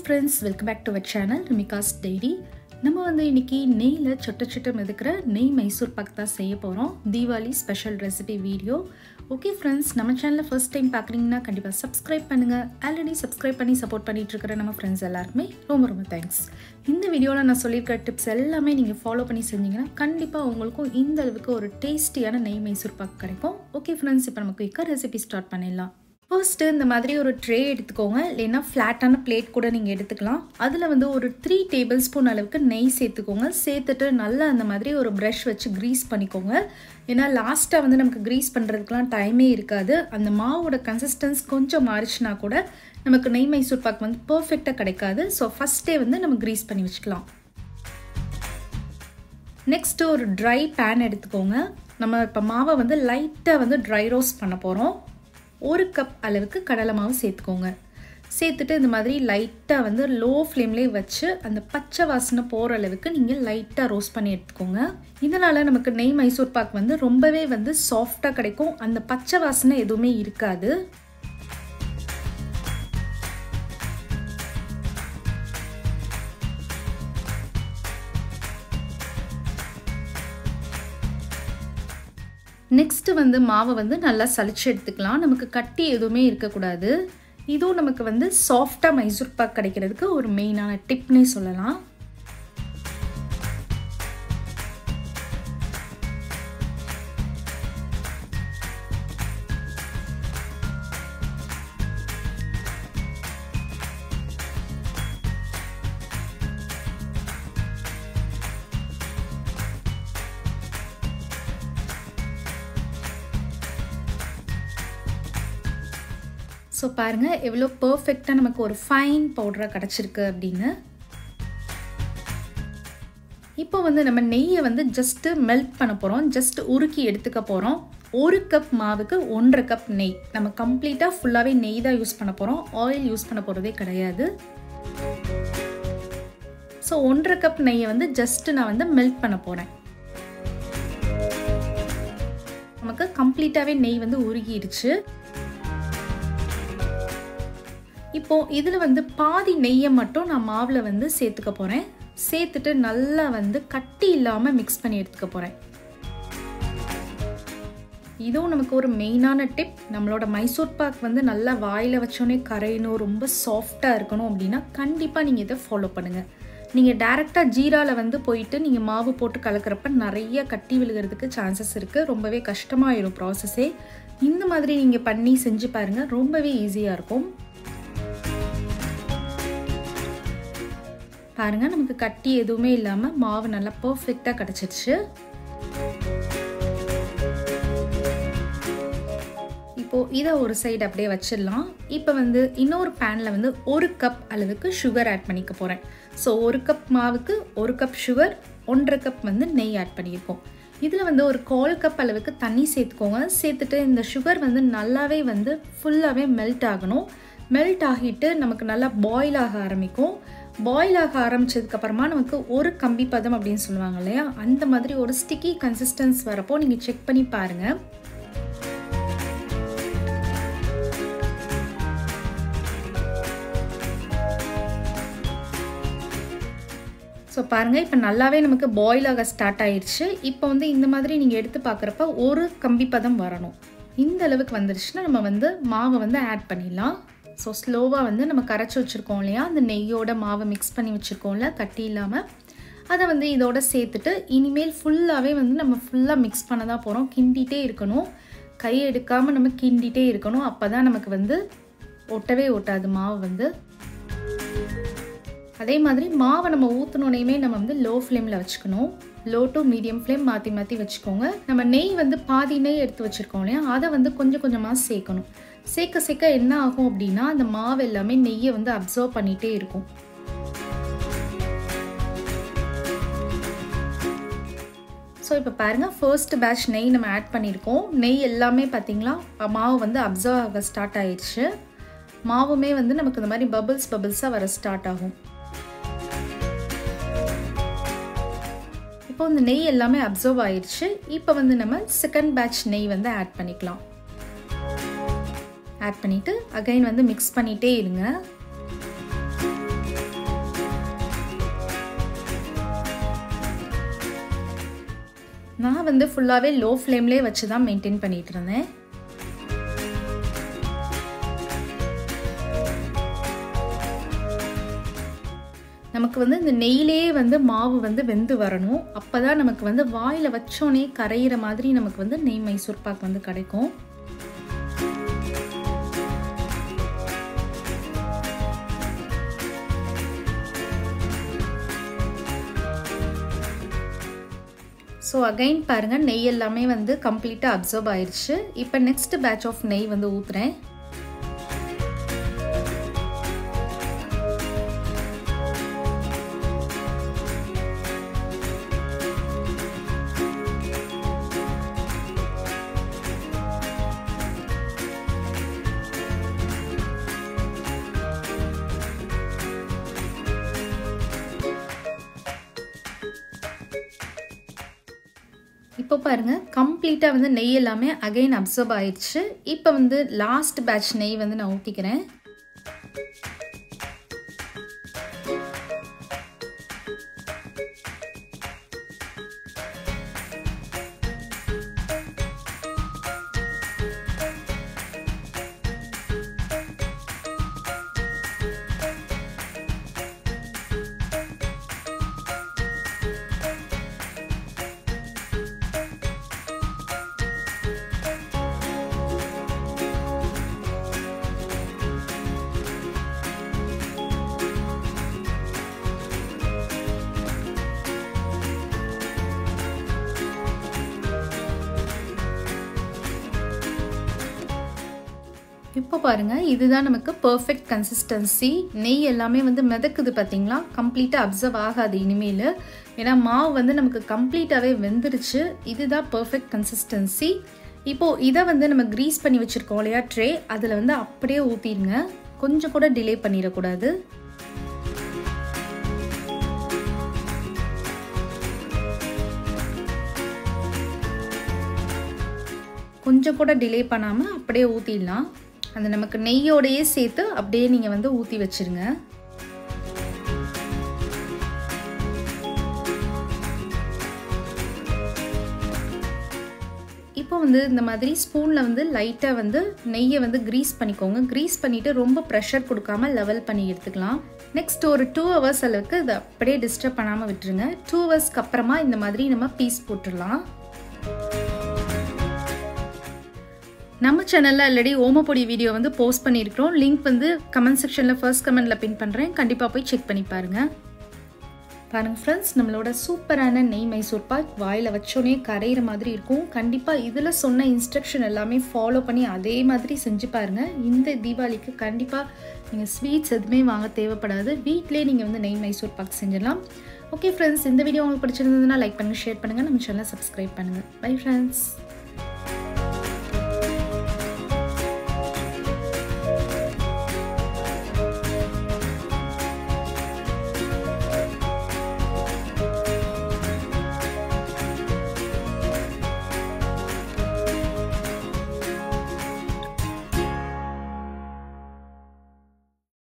friends welcome back to our channel ரிமிகாஸ் diary நம்ம வந்து இன்னைக்கு நெய்யில் சொட்ட சொட்ட மிதக்கிற நெய் மைசூர் பாக் தான் செய்ய போகிறோம் Deepavali special recipe video okay friends நம்ம சேனலில் ஃபர்ஸ்ட் டைம் பார்க்குறீங்கன்னா கண்டிப்பாக சப்ஸ்கிரைப் பண்ணுங்கள் ஆல்ரெடி சப்ஸ்கிரைப் பண்ணி சப்போர்ட் பண்ணிட்டு இருக்கிற நம்ம ஃப்ரெண்ட்ஸ் எல்லாருக்குமே ரொம்ப ரொம்ப தேங்க்ஸ் இந்த வீடியோவில் நான் சொல்லியிருக்கிற டிப்ஸ் எல்லாமே நீங்கள் ஃபாலோ பண்ணி செஞ்சீங்கன்னா கண்டிப்பாக உங்களுக்கும் இந்த அளவுக்கு ஒரு டேஸ்டியான நெய் மைசூர் பாக் கிடைக்கும் ஓகே ஃப்ரெண்ட்ஸ் இப்போ நம்ம குயிக்காக ரெசிபி ஸ்டார்ட் பண்ணிடலாம் ஃபர்ஸ்ட்டு இந்த மாதிரி ஒரு ட்ரே எடுத்துக்கோங்க இல்லைன்னா ஃப்ளாட்டான பிளேட் கூட நீங்கள் எடுத்துக்கலாம் அதில் வந்து ஒரு த்ரீ டேபிள் ஸ்பூன் அளவுக்கு நெய் சேர்த்துக்கோங்க சேர்த்துட்டு நல்லா அந்த மாதிரி ஒரு ப்ரஷ் வச்சு க்ரீஸ் பண்ணிக்கோங்க ஏன்னா லாஸ்ட்டாக வந்து நமக்கு க்ரீஸ் பண்ணுறதுக்குலாம் டைமே இருக்காது அந்த மாவோட கன்சிஸ்டன்ஸ் கொஞ்சம் மாறிச்சுனா கூட நமக்கு நெய் மைசூர் பாக் வந்து பர்ஃபெக்டாக கிடைக்காது ஸோ ஃபஸ்ட்டே வந்து நம்ம க்ரீஸ் பண்ணி வச்சுக்கலாம் நெக்ஸ்ட்டு ஒரு ட்ரை பேன் எடுத்துக்கோங்க நம்ம இப்போ மாவை வந்து லைட்டாக வந்து ட்ரை ரோஸ்ட் பண்ண போகிறோம் ஒரு கப் அளவுக்கு கடலை மாவு சேர்த்துக்கோங்க சேர்த்துட்டு இந்த மாதிரி லைட்டாக வந்து லோ ஃப்ளேம்லேயே வச்சு அந்த பச்சை வாசனை போகிற அளவுக்கு நீங்கள் லைட்டாக ரோஸ்ட் பண்ணி எடுத்துக்கோங்க இதனால் நமக்கு நெய் மைசூர் பாக் வந்து ரொம்பவே வந்து சாஃப்டாக கிடைக்கும் அந்த பச்சை வாசனை எதுவுமே இருக்காது நெக்ஸ்ட்டு வந்து மாவை வந்து நல்லா சளிச்சு எடுத்துக்கலாம் நமக்கு கட்டி எதுவுமே இருக்கக்கூடாது இதுவும் நமக்கு வந்து சாஃப்டாக மைசூர் பாக் கிடைக்கிறதுக்கு ஒரு மெயினான டிப்னே சொல்லலாம் ஸோ பாருங்கள் எவ்வளோ பர்ஃபெக்டாக நமக்கு ஒரு ஃபைன் பவுடராக கிடச்சிருக்கு அப்படின்னு இப்போ வந்து நம்ம நெய்யை வந்து ஜஸ்ட்டு மெல்ட் பண்ண போகிறோம் ஜஸ்ட் உருக்கி எடுத்துக்க போகிறோம் ஒரு கப் மாவுக்கு ஒன்றரை கப் நெய் நம்ம கம்ப்ளீட்டாக ஃபுல்லாகவே நெய் தான் யூஸ் பண்ண போகிறோம் ஆயில் யூஸ் பண்ண போகிறதே கிடையாது ஸோ ஒன்றரை கப் நெய்யை வந்து ஜஸ்ட்டு நான் வந்து மெல்ட் பண்ண போகிறேன் நமக்கு கம்ப்ளீட்டாகவே நெய் வந்து உருகிடுச்சு இப்போ இதில் வந்து பாதி நெய்யை மட்டும் நான் மாவில் வந்து சேர்த்துக்க போகிறேன் சேர்த்துட்டு நல்லா வந்து கட்டி இல்லாமல் மிக்ஸ் பண்ணி எடுத்துக்க போகிறேன் இதுவும் நமக்கு ஒரு மெயினான டிப் நம்மளோட மைசூர் பாக் வந்து நல்லா வாயில் வச்சோன்னே கரையணும் ரொம்ப சாஃப்டாக இருக்கணும் அப்படின்னா கண்டிப்பாக நீங்கள் இதை ஃபாலோ பண்ணுங்கள் நீங்கள் டேரெக்டாக ஜீராவில் வந்து போயிட்டு நீங்கள் மாவு போட்டு கலக்கிறப்ப நிறைய கட்டி விழுகிறதுக்கு சான்சஸ் இருக்குது ரொம்பவே கஷ்டமாயிடும் ப்ராசஸே இந்த மாதிரி நீங்கள் பண்ணி செஞ்சு பாருங்கள் ரொம்பவே ஈஸியாக இருக்கும் பாருங்கள் நமக்கு கட்டி எதுவுமே இல்லாமல் மாவு நல்லா பர்ஃபெக்டாக கிடச்சிருச்சு இப்போது இதை ஒரு சைடு அப்படியே வச்சிடலாம் இப்போ வந்து இன்னொரு பேனில் வந்து ஒரு கப் அளவுக்கு சுகர் ஆட் பண்ணிக்க போகிறேன் ஸோ ஒரு கப் மாவுக்கு ஒரு கப் சுகர் ஒன்றரை கப் வந்து நெய் ஆட் பண்ணியிருக்கோம் இதில் வந்து ஒரு கால் கப் அளவுக்கு தண்ணி சேர்த்துக்கோங்க சேர்த்துட்டு இந்த சுகர் வந்து நல்லாவே வந்து ஃபுல்லாகவே மெல்ட் ஆகணும் மெல்ட் ஆகிட்டு நமக்கு நல்லா பாயில் ஆக ஆரம்பிக்கும் பாயில் ஆக ஆரம்பித்ததுக்கப்புறமா நமக்கு ஒரு கம்பி பதம் அப்படின்னு சொல்லுவாங்க இல்லையா அந்த மாதிரி ஒரு ஸ்டிக்கி கன்சிஸ்டன்ஸ் வரப்போ நீங்கள் செக் பண்ணி பாருங்கள் ஸோ பாருங்கள் இப்போ நல்லாவே நமக்கு பாயில் ஆக ஸ்டார்ட் ஆயிடுச்சு இப்போ வந்து இந்த மாதிரி நீங்கள் எடுத்து பார்க்குறப்ப ஒரு கம்பி பதம் வரணும் இந்த அளவுக்கு வந்துருச்சுன்னா நம்ம வந்து மாவை வந்து ஆட் பண்ணிடலாம் ஸோ ஸ்லோவாக வந்து நம்ம கரைச்சி வச்சுருக்கோம் இல்லையா அந்த நெய்யோட மாவை மிக்ஸ் பண்ணி வச்சுருக்கோம்ல கட்டி இல்லாமல் அதை வந்து இதோட சேர்த்துட்டு இனிமேல் ஃபுல்லாகவே வந்து நம்ம ஃபுல்லாக மிக்ஸ் பண்ண தான் போகிறோம் கிண்டிகிட்டே இருக்கணும் கை எடுக்காமல் நம்ம கிண்டிகிட்டே இருக்கணும் அப்போ தான் நமக்கு வந்து ஒட்டவே ஒட்டாது மாவு வந்து அதே மாதிரி மாவை நம்ம ஊற்றினோனையுமே நம்ம வந்து லோ ஃப்ளேமில் வச்சுக்கணும் லோ டு மீடியம் ஃப்ளேம் மாற்றி மாற்றி வச்சுக்கோங்க நம்ம நெய் வந்து பாதி நெய் எடுத்து வச்சுருக்கோம் இல்லையா அதை வந்து கொஞ்சம் கொஞ்சமாக சேர்க்கணும் சேர்க்க சேர்க்க என்ன ஆகும் அப்படின்னா அந்த மாவு எல்லாமே நெய்யை வந்து அப்சர்வ் பண்ணிகிட்டே இருக்கும் ஸோ இப்போ பாருங்கள் ஃபர்ஸ்ட் பேட்ச் நெய் நம்ம ஆட் பண்ணியிருக்கோம் நெய் எல்லாமே பார்த்திங்களா மாவு வந்து அப்சர்வ் ஆக ஸ்டார்ட் ஆயிடுச்சு மாவுமே வந்து நமக்கு இந்த மாதிரி பபிள்ஸ் பபிள்ஸாக வர ஸ்டார்ட் ஆகும் இப்போ இந்த நெய் எல்லாமே அப்சர்வ் ஆயிடுச்சு இப்போ வந்து நம்ம செகண்ட் பேட்ச் நெய் வந்து ஆட் பண்ணிக்கலாம் ஆட் பண்ணிவிட்டு அகைன் வந்து மிக்ஸ் பண்ணிகிட்டே இருங்க நான் வந்து ஃபுல்லாகவே லோ ஃப்ளேம்லேயே வச்சு தான் மெயின்டைன் பண்ணிகிட்டு இருந்தேன் நமக்கு வந்து இந்த நெய்யிலே வந்து மாவு வந்து வெந்து வரணும் அப்போ தான் நமக்கு வந்து வாயில் வச்சோன்னே கரையிற மாதிரி நமக்கு வந்து நெய் மைசூர் பாக் வந்து கிடைக்கும் ஸோ அகைன் பாருங்கள் நெய் எல்லாமே வந்து கம்ப்ளீட்டாக அப்சர்வ் ஆயிடுச்சு இப்போ நெக்ஸ்ட் பேட்ச் ஆஃப் நெய் வந்து ஊற்றுறேன் இப்போ பாருங்கள் கம்ப்ளீட்டாக வந்து நெய் எல்லாமே அகைன் அப்சர்வ் ஆயிடுச்சு இப்போ வந்து லாஸ்ட் பேட்ச் நெய் வந்து நான் ஊற்றிக்கிறேன் இப்போ பாருங்கள் இதுதான் நமக்கு பர்ஃபெக்ட் கன்சிஸ்டன்சி நெய் எல்லாமே வந்து மிதக்குது பார்த்தீங்களா கம்ப்ளீட்டாக அப்சர்வ் ஆகாது இனிமேல் ஏன்னா மாவு வந்து நமக்கு கம்ப்ளீட்டாகவே வெந்துருச்சு இதுதான் பர்ஃபெக்ட் கன்சிஸ்டன்சி இப்போது இதை வந்து நம்ம க்ரீஸ் பண்ணி வச்சுருக்கோம் இல்லையா ட்ரே அதில் வந்து அப்படியே ஊற்றிடுங்க கொஞ்சம் கூட டிலே பண்ணிடக்கூடாது கொஞ்சம் கூட டிலே பண்ணாமல் அப்படியே ஊற்றிடலாம் அந்த நமக்கு நெய்யோடையே சேர்த்து அப்படியே நீங்கள் வந்து ஊற்றி வச்சுருங்க இப்போ வந்து இந்த மாதிரி ஸ்பூனில் வந்து லைட்டாக வந்து நெய்யை வந்து க்ரீஸ் பண்ணிக்கோங்க க்ரீஸ் பண்ணிவிட்டு ரொம்ப ப்ரெஷர் கொடுக்காம லெவல் பண்ணி எடுத்துக்கலாம் நெக்ஸ்ட் ஒரு டூ ஹவர்ஸ் அளவுக்கு இதை அப்படியே டிஸ்டர்ப் பண்ணாமல் விட்டுருங்க டூ ஹவர்ஸ்க்கு அப்புறமா இந்த மாதிரி நம்ம பீஸ் போட்டுடலாம் நம்ம சேனலில் ஆல்ரெடி ஓமப்பொடி வீடியோ வந்து போஸ்ட் பண்ணியிருக்கிறோம் லிங்க் வந்து கமெண்ட் செக்ஷனில் ஃபர்ஸ்ட் கமெண்டில் பின் பண்ணுறேன் கண்டிப்பாக போய் செக் பண்ணி பாருங்கள் பாருங்கள் ஃப்ரெண்ட்ஸ் நம்மளோட சூப்பரான நெய் மைசூர் பாக் வாயில் வச்சோன்னே கரையிற மாதிரி இருக்கும் கண்டிப்பாக இதில் சொன்ன இன்ஸ்ட்ரக்ஷன் எல்லாமே ஃபாலோ பண்ணி அதே மாதிரி செஞ்சு பாருங்கள் இந்த தீபாவளிக்கு கண்டிப்பாக நீங்கள் ஸ்வீட்ஸ் எதுவுமே வாங்க தேவைப்படாது வீட்டிலே நீங்கள் வந்து நெய் மைசூர் பாக் செஞ்சிடலாம் ஓகே ஃப்ரெண்ட்ஸ் இந்த வீடியோ உங்களுக்கு பிடிச்சிருந்ததுன்னா லைக் பண்ணுங்கள் ஷேர் பண்ணுங்கள் நம்ம சேனலை சப்ஸ்கிரைப் பண்ணுங்கள் பை ஃப்ரெண்ட்ஸ்